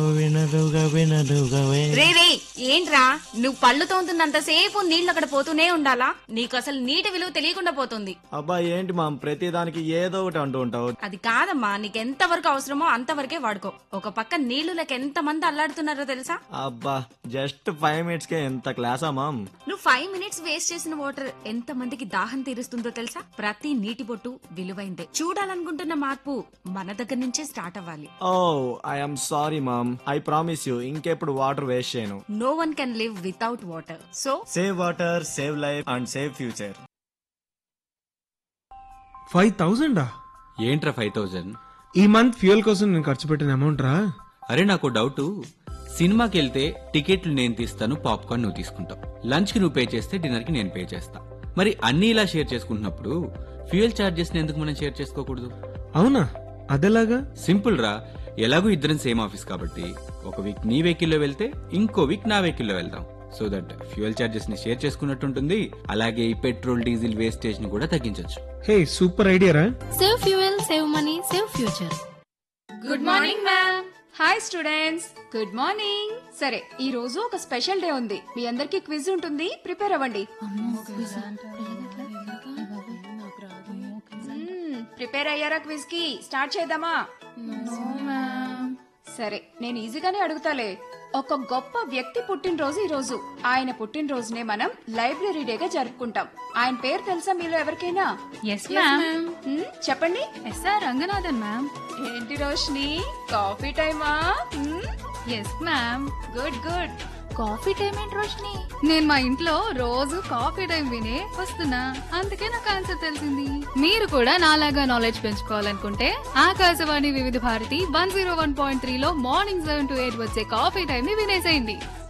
వినరుగా వినరుగా వే- రే రే ఏంట్రా నువ్వు పళ్ళు తోముతున్నంతసేపు నీళ్ళు అక్కడ పోతూనే ఉండాలా నీకు అసలు నీటి విలువ తెలియకుండా పోతుంది అబ్బా ఏంటి మామ్ ప్రతిదానికి ఏదో ఒకటి అంటూ ఉంటావు అది కాదమ్మా నీకెంత వరకు అవసరమో అంతవరకే వాడుకో ఒక పక్క నీళ్లు లెక్క ఎంత మంది అల్లాడుతున్నారో తెలుసా అబ్బా జస్ట్ ఫైవ్ మినిట్స్ కే ఎంత క్లాసా మామ్ నువ్వు ఫైవ్ మినిట్స్ వేస్ట్ చేసిన వాటర్ ఎంత మందికి దాహం తీరుస్తుందో తెలుసా ప్రతి నీటి బొట్టు విలువైందే చూడాలనుకుంటున్న మార్పు మన దగ్గర నుంచే స్టార్ట్ అవ్వాలి oh I'm sorry ma'am I promise you ఇంకెప్పుడు వాటర్ వేస్ట్ చేయను no one can live without water so save water save life and save future five థౌజండా ఏంట్రా ఫైవ్ థౌజండ్ ఈ మంత్ ఫ్యూయల్ కోసం నేను ఖర్చు పెట్టిన అమౌంట్ రా అరే నాకు డౌట్ సినిమాకి వెళ్తే టికెట్లు నేను తీస్తాను పాప్కార్న్ నువ్వు తీసుకుంటావు లంచ్ కి నువ్వు పే చేస్తే డిన్నర్ కి నేను పే చేస్తా మరి అన్ని ఇలా షేర్ చేసుకుంటున్నప్పుడు ఫ్యూయల్ చార్జెస్ ఎందుకు మనం షేర్ చేసుకోకూడదు అవునా అదెలాగా సింపుల్ రా ఎలాగో ఇద్దరం సేమ్ ఆఫీస్ కాబట్టి ఒక వీక్ నీ వెహికల్లో వెళ్తే ఇంకో వీక్ నా వెహికల్లో వెళ్దాం సో దట్ ఫ్యూయల్ చార్జెస్ ని షేర్ చేసుకున్నట్టు ఉంటుంది అలాగే ఈ పెట్రోల్ డీజిల్ వేస్టేజ్ ని కూడా తగ్గించవచ్చు హే సూపర్ ఐడియా రా save fuel save money save future good morning ma'am hi students good morning సరే ఈ రోజు ఒక స్పెషల్ డే ఉంది మీ అందరికి క్విజ్ ఉంటుంది ప్రిపేర్ అవ్వండి ప్రిపేర్ అయ్యారా క్విజ్ కి స్టార్ట్ చేద్దామా సరే నేను ఈజీగానే అడుగుతాలే ఒక గొప్ప వ్యక్తి పుట్టినరోజు ఈ రోజు ఆయన పుట్టినరోజునే మనం లైబ్రరీ డేగా జరుపుకుంటాం ఆయన పేరు తెలుసా మీలో ఎవరికైనా ఎస్ మ్యామ్ హ్మ్, చెప్పండి ఎస్ఆర్ రంగనాథన్ మ్యామ్ ఏంటి రోషిని కాఫీ టైమా హ్మ్? Yes ma'am good good coffee time ఏంటి రోషిని నేను మా ఇంట్లో రోజు కాఫీ టైం వినే వస్తున్నా అందుకే నాకు ఆన్సర్ తెలిసింది మీరు కూడా నాలాగా నాలెడ్జ్ పెంచుకోవాలనుకుంటే Akashvani Vividh Bharati one zero one point three లో మార్నింగ్ సెవెన్ టు ఎయిట్ వచ్చే కాఫీ టైం ని వినేసేయండి